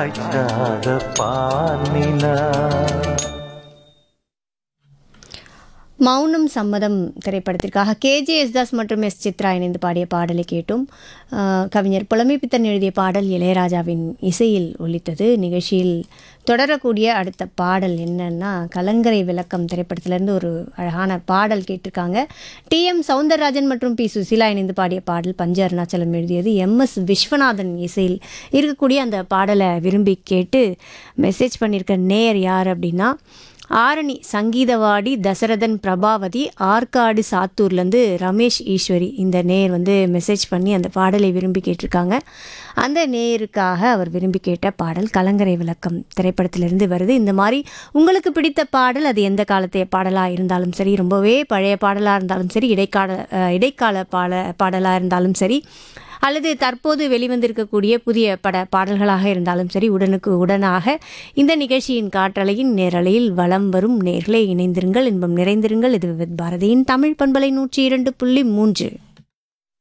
காய்ச்சாத பாலினா மௌனம் சம்மதம் திரைப்படத்திற்காக கேஜே தாஸ் மற்றும் எஸ் சித்ரா இணைந்து பாடிய பாடலை கேட்டும் ஆஹ், கவிஞர் புலமைப்பித்தன் எழுதிய பாடல் இளையராஜாவின் இசையில் ஒலித்தது நிகழ்ச்சியில் தொடரக்கூடிய அடுத்த பாடல் என்னன்னா கலங்கரை விளக்கம் திரைப்படத்திலேருந்து ஒரு அழகான பாடல் கேட்டிருக்காங்க டி எம் சவுந்தரராஜன் மற்றும் பி சுசீலா இணைந்து பாடிய பாடல் பஞ்ச அருணாச்சலம் எழுதியது எம் எஸ் விஸ்வநாதன் இசையில் இருக்கக்கூடிய அந்த பாடலை விரும்பி கேட்டு மெசேஜ் பண்ணியிருக்க நேயர் யார் அப்படின்னா ஆரணி சங்கீதவாடி தசரதன் பிரபாவதி ஆற்காடு சாத்தூர்லேருந்து ரமேஷ் ஈஸ்வரி இந்த நேயர் வந்து மெசேஜ் பண்ணி அந்த பாடலை விரும்பி கேட்டிருக்காங்க அந்த நேயருக்காக அவர் விரும்பி கேட்ட பாடல் கலங்கரை விளக்கம் திரைப்படத்திலிருந்து வருது இந்த மாதிரி உங்களுக்கு பிடித்த பாடல் அது எந்த காலத்தைய பாடலாக இருந்தாலும் சரி ரொம்பவே பழைய பாடலாக இருந்தாலும் சரி இடைக்கால அஹ், இடைக்கால பாட பாடலாக இருந்தாலும் சரி அல்லது தற்போது வெளிவந்திருக்கக்கூடிய புதிய பட பாடல்களாக இருந்தாலும் சரி உடனுக்கு உடனாக இந்த நிகழ்ச்சியின் காற்றலையின் நேரலையில் வலம் வரும் நேர்களே இணைந்திருங்கள் இன்பம் நிறைந்திருங்கள் இது வித் பாரதியின் தமிழ் பண்பலை நூற்றி இரண்டு புள்ளி மூன்று